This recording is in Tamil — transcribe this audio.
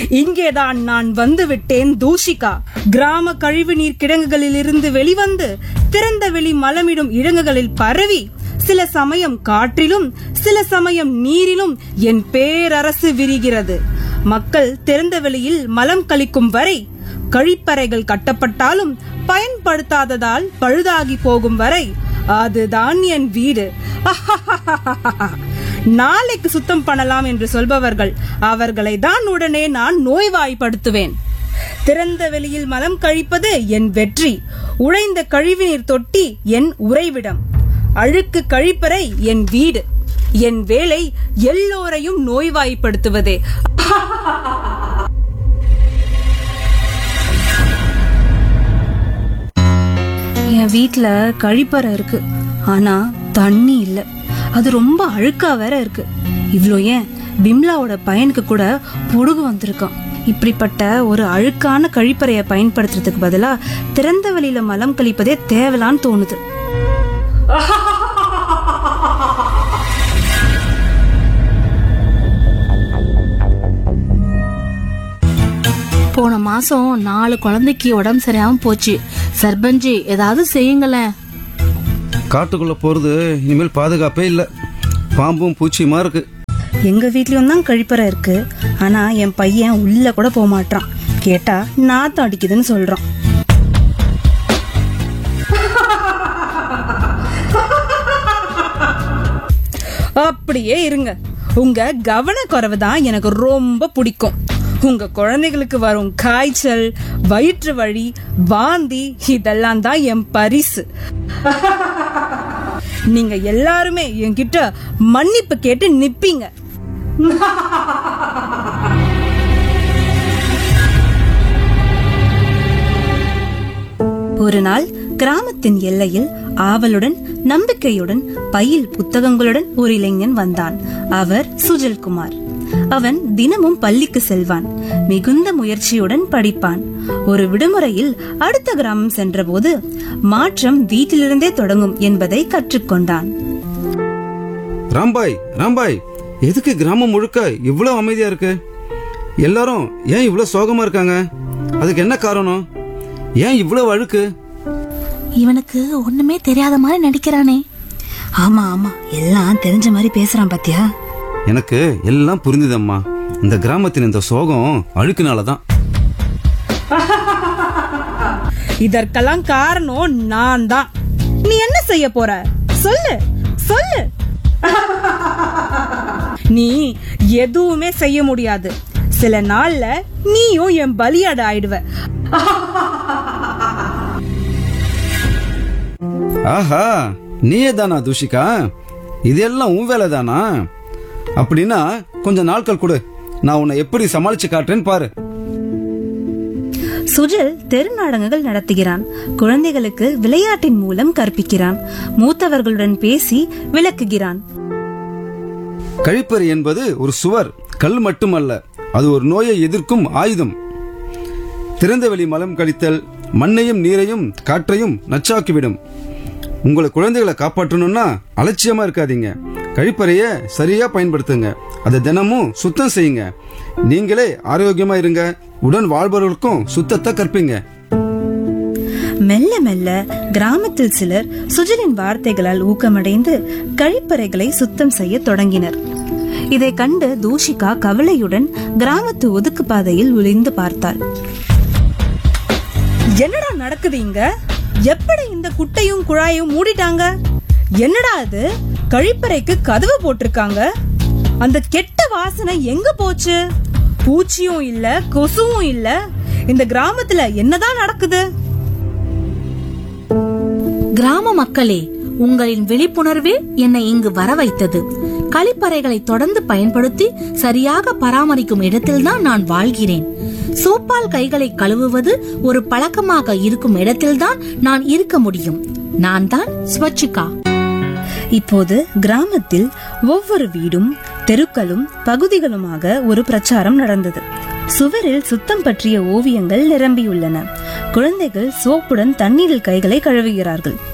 இங்கேதான் நான் வந்து விட்டேன் தூஷிகா கிராம கழிவுநீர் கிடங்குகளில் இருந்து வெளிவந்து திறந்த வெளி மலமிடும் இழங்குகளில் பரவி சில சமயம் காற்றிலும் சில சமயம் நீரிலும் என் பேரரசு விரிகிறது மக்கள் திறந்த வெளியில் மலம் கழிக்கும் வரை கழிப்பறைகள் கட்டப்பட்டாலும் பயன்படுத்தாததால் பழுதாகி போகும் வரை அதுதான் என் வீடு நாளைக்கு சுத்தம் பண்ணலாம் என்று சொல்பவர்கள் அவர்களை தான் உடனே நான் நோய்வாய்ப்படுத்துவேன் திறந்த வெளியில் மலம் கழிப்பது என் வெற்றி உழைந்த கழிவுநீர் தொட்டி என் உறைவிடம் அழுக்கு கழிப்பறை என் வீடு என் வேலை எல்லோரையும் நோய்வாய்ப்படுத்துவதே என் வீட்ல கழிப்பறை இருக்கு ஆனா தண்ணி இல்ல அது ரொம்ப அழுக்கா வேற இருக்கு இவ்ளோ ஏன் பிம்லாவோட பையனுக்கு கூட பொடுகு வந்திருக்கான் இப்படிப்பட்ட ஒரு அழுக்கான கழிப்பறையை பயன்படுத்துறதுக்கு பதிலா திறந்த வெளியில மலம் கழிப்பதே தேவலான்னு தோணுது போன மாசம் நாலு குழந்தைக்கு உடம்பு சரியாம போச்சு சர்பஞ்சி ஏதாவது செய்யுங்களேன் காட்டுக்குள்ள போறது இனிமேல் பாதுகாப்பே இல்ல பாம்பும் பூச்சியுமா இருக்கு எங்க வீட்லயும் தான் கழிப்பறை இருக்கு ஆனா என் பையன் உள்ள கூட போக மாட்டான் கேட்டா நாத்தம் அடிக்குதுன்னு சொல்றான் அப்படியே இருங்க உங்க கவனக்குறைவு தான் எனக்கு ரொம்ப பிடிக்கும் உங்க குழந்தைகளுக்கு வரும் காய்ச்சல் வயிற்று வலி வாந்தி இதெல்லாம் தான் என் பரிசு நீங்க எல்லாருமே என்கிட்ட மன்னிப்பு கேட்டு நிப்பீங்க ஒரு நாள் கிராமத்தின் எல்லையில் ஆவலுடன் நம்பிக்கையுடன் பையில் புத்தகங்களுடன் ஒரு இளைஞன் வந்தான் அவர் சுஜல்குமார் அவன் தினமும் பள்ளிக்கு செல்வான் மிகுந்த முயற்சியுடன் படிப்பான் ஒரு விடுமுறையில் அடுத்த கிராமம் சென்றபோது மாற்றம் வீட்டிலிருந்தே தொடங்கும் என்பதை கற்றுக்கொண்டான் ராம்பாய் ராம்பாய் எதுக்கு கிராமம் முழுக்க இவ்வளவு அமைதியா இருக்கு எல்லாரும் ஏன் இவ்வளவு சோகமா இருக்காங்க அதுக்கு என்ன காரணம் ஏன் இவ்வளவு அழுக்கு இவனுக்கு ஒண்ணுமே தெரியாத மாதிரி நடிக்கிறானே ஆமா ஆமா எல்லாம் தெரிஞ்ச மாதிரி பேசுறான் பாத்தியா எனக்கு எல்லாம் புரிஞ்சுதம்மா இந்த கிராமத்தின் இந்த சோகம் அழுக்குனால தான் இதற்கெல்லாம் காரணம் நான் தான் நீ என்ன செய்ய போற சொல்லு சொல்லு நீ எதுவுமே செய்ய முடியாது சில நாள்ல நீயும் என் பலியாடு ஆயிடுவ ஆஹா நீயே தானா தூஷிகா இதெல்லாம் உன் வேலை தானா அப்படின்னா கொஞ்சம் நாட்கள் கொடு நான் உன்னை எப்படி சமாளிச்சு காட்டுறேன்னு பாரு சுஜல் தெருநாடகங்கள் நடத்துகிறான் குழந்தைகளுக்கு விளையாட்டின் மூலம் கற்பிக்கிறான் மூத்தவர்களுடன் பேசி விளக்குகிறான் கழிப்பறை என்பது ஒரு சுவர் கல் மட்டுமல்ல அது ஒரு நோயை எதிர்க்கும் ஆயுதம் திறந்தவெளி மலம் கழித்தல் மண்ணையும் நீரையும் காற்றையும் நச்சாக்கிவிடும் உங்களை குழந்தைகளை காப்பாற்றணும்னா அலட்சியமா இருக்காதீங்க கழிப்பறைய சரியா பயன்படுத்துங்க அதை தினமும் சுத்தம் செய்யுங்க நீங்களே ஆரோக்கியமா இருங்க உடன் வாழ்பவர்களுக்கும் சுத்தத்தை கற்பீங்க மெல்ல மெல்ல கிராமத்தில் சிலர் சுஜலின் வார்த்தைகளால் ஊக்கமடைந்து கழிப்பறைகளை சுத்தம் செய்ய தொடங்கினர் இதை கண்டு தூஷிகா கவலையுடன் கிராமத்து ஒதுக்கு பாதையில் ஒளிந்து பார்த்தாள் என்னடா நடக்குது இங்க எப்படி இந்த குட்டையும் குழாயும் மூடிட்டாங்க என்னடா இது கழிப்பறைக்கு கதவு போட்டிருக்காங்க அந்த கெட்ட வாசனை எங்க போச்சு பூச்சியும் இல்ல கொசுவும் இல்ல இந்த கிராமத்துல என்னதான் நடக்குது கிராம மக்களே உங்களின் விழிப்புணர்வே என்னை இங்கு வர வைத்தது கழிப்பறைகளை தொடர்ந்து பயன்படுத்தி சரியாக பராமரிக்கும் இடத்தில்தான் நான் வாழ்கிறேன் சோப்பால் கைகளை கழுவுவது ஒரு பழக்கமாக இருக்கும் இடத்தில்தான் நான் இருக்க முடியும் நான் தான் ஸ்வச்சிகா இப்போது கிராமத்தில் ஒவ்வொரு வீடும் தெருக்களும் பகுதிகளுமாக ஒரு பிரச்சாரம் நடந்தது சுவரில் சுத்தம் பற்றிய ஓவியங்கள் நிரம்பியுள்ளன குழந்தைகள் சோப்புடன் தண்ணீரில் கைகளை கழுவுகிறார்கள்